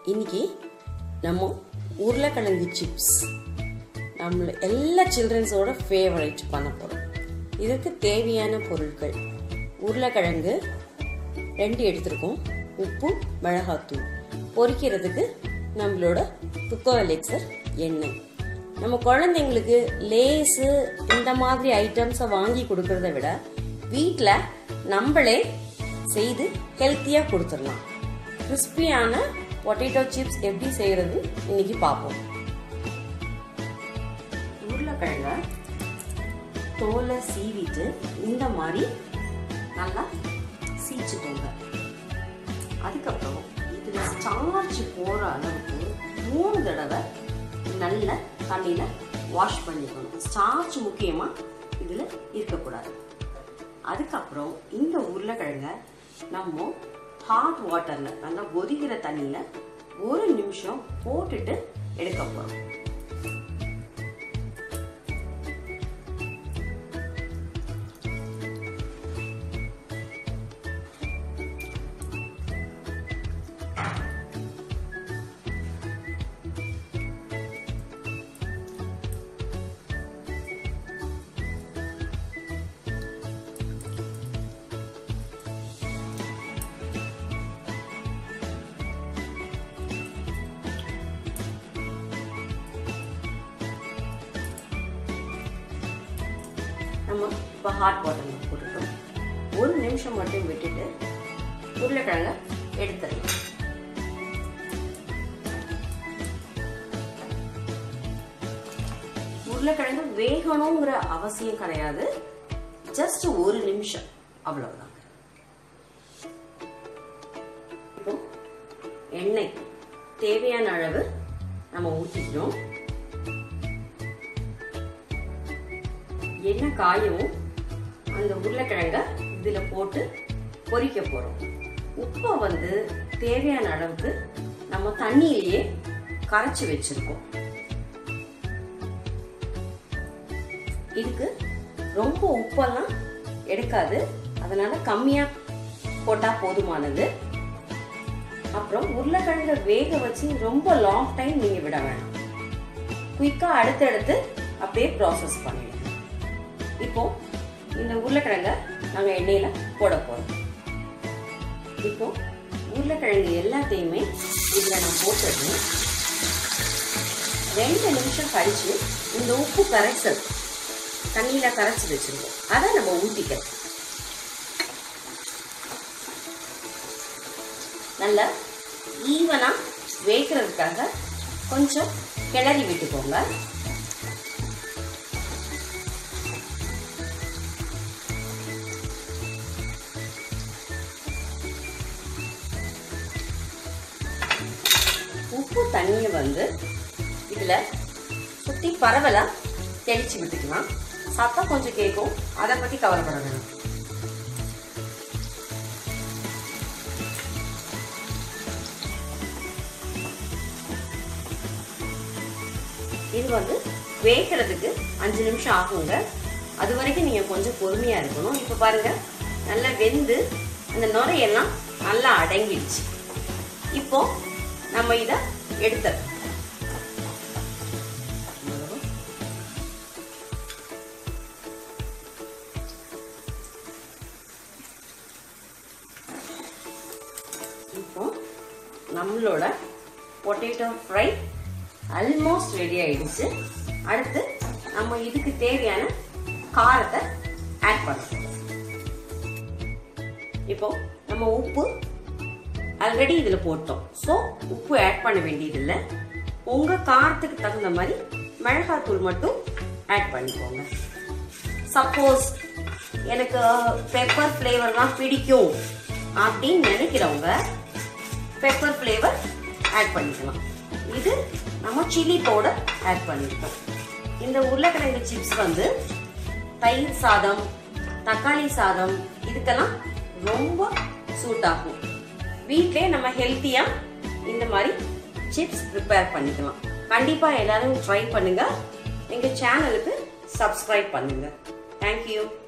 இன்னைக்கு நம்ம உருளைக்கிழங்கு சிப்ஸ் நம்மள எல்லா சில்ட்ரன்ஸோட ஃபேவரட் பண்ண போகிறோம் இதுக்கு தேவையான பொருட்கள் உருளைக்கிழங்கு ரெண்டு எடுத்திருக்கோம் உப்பு மிளகாத்தூள் பொரிக்கிறதுக்கு நம்மளோட குக்கோ எலெக்சர் எண்ணெய் நம்ம குழந்தைங்களுக்கு லேஸு இந்த மாதிரி ஐட்டம்ஸை வாங்கி கொடுக்கறத விட வீட்டில் நம்மளே செய்து ஹெல்த்தியாக கொடுத்துடலாம் கிறிஸ்பியான பொட்டேட்டோ சிப்ஸ் எப்படி செய்யறது இன்னைக்கு பார்ப்போம் உருளைக்கிழங்க தோலை சீவிட்டு இந்த மாதிரி நல்லா சீச்சுக்கோங்க அதுக்கப்புறம் இதில் ஸ்டார்ச் போகிற அளவுக்கு மூணு தடவை நல்ல தண்ணியில் வாஷ் பண்ணிக்கணும் ஸ்டார்ச் முக்கியமாக இதில் இருக்கக்கூடாது அதுக்கப்புறம் இந்த உருளைக்கிழங்க நம்ம ஹாட் வாட்டரில் நல்லா கொதிக்கிற தண்ணியில் ஒரு நிமிஷம் போட்டுட்டு எடுக்க போகிறோம் நம்ம இப்போ ஹாட் வாட்டரில் போட்டுட்டோம் ஒரு நிமிஷம் மட்டும் விட்டுட்டு உருளைக்கிழங்க எடுத்துடலாம் உருளைக்கிழங்கு வேகணுங்கிற அவசியம் கிடையாது ஜஸ்ட் ஒரு நிமிஷம் அவ்வளவுதான் இப்போ எண்ணெய் தேவையான அளவு நம்ம ஊற்றிக்கிறோம் எண்ணெய் காயவும் அந்த உருளைக்கிழங்க இதில் போட்டு பொரிக்க போகிறோம் உப்பை வந்து தேவையான அளவுக்கு நம்ம தண்ணியிலேயே கரைச்சி வச்சிருக்கோம் இதுக்கு ரொம்ப உப்பெல்லாம் எடுக்காது அதனால கம்மியாக போட்டால் போதுமானது அப்புறம் உருளைக்கிழங்க வேக வச்சு ரொம்ப லாங் டைம் நீங்கள் விட வேணாம் குயிக்காக அடுத்தடுத்து அப்படியே ப்ராசஸ் பண்ணிடுங்க இப்போ இந்த உருளைக்கிழங்க நாங்கள் எண்ணெயில் போட போகிறோம் இப்போ உருளைக்கிழங்கு எல்லாத்தையுமே இதில் நான் போட்டுடுறேன் ரெண்டு நிமிஷம் கழிச்சு இந்த உப்பு கரைசல் தண்ணியில் கரைச்சி வச்சிருக்கோம் அதை நம்ம ஊற்றிக்கலாம் நல்லா ஈவனாக வேகிறதுக்காக கொஞ்சம் கிளறி விட்டுக்கோங்க உப்பு தண்ணியை வந்து இதில் சுற்றி பரவலாக தெளித்து விட்டுக்கலாம் சத்தம் கொஞ்சம் கேட்கும் அதை பற்றி கவலைப்பட வேணும் இது வந்து வேகிறதுக்கு அஞ்சு நிமிஷம் ஆகுங்க அது வரைக்கும் நீங்கள் கொஞ்சம் பொறுமையாக இருக்கணும் இப்போ பாருங்கள் நல்லா வெந்து அந்த நுரையெல்லாம் நல்லா அடங்கிடுச்சு இப்போ நம்ம இதை எடுத்த இப்போ நம்மளோட பொட்டேட்டோ ஃப்ரை ஆல்மோஸ்ட் ரெடி ஆயிடுச்சு அடுத்து நம்ம இதுக்கு தேவையான காரத்தை ஆட் பண்ணணும் இப்போ நம்ம உப்பு ஆல்ரெடி இதில் போட்டோம் ஸோ உப்பு ஆட் பண்ண வேண்டியதில்லை உங்கள் காரத்துக்கு தகுந்த மாதிரி மிளகாத்தூள் மட்டும் ஆட் பண்ணிக்கோங்க சப்போஸ் எனக்கு பெப்பர் ஃப்ளேவர் தான் பிடிக்கும் அப்படின்னு நினைக்கிறவங்க பெப்பர் ஃப்ளேவர் ஆட் பண்ணிக்கலாம் இது நம்ம சில்லி பவுடர் ஆட் பண்ணியிருக்கோம் இந்த உருளைக்கிழங்கு சிப்ஸ் வந்து தயிர் சாதம் தக்காளி சாதம் இதுக்கெல்லாம் ரொம்ப சூட் ஆகும் வீட்டிலே நம்ம ஹெல்த்தியாக இந்த மாதிரி சிப்ஸ் ப்ரிப்பேர் பண்ணிக்கலாம் கண்டிப்பாக எல்லாரும் ட்ரை பண்ணுங்க எங்கள் சேனலுக்கு சப்ஸ்கிரைப் பண்ணுங்க தேங்க்யூ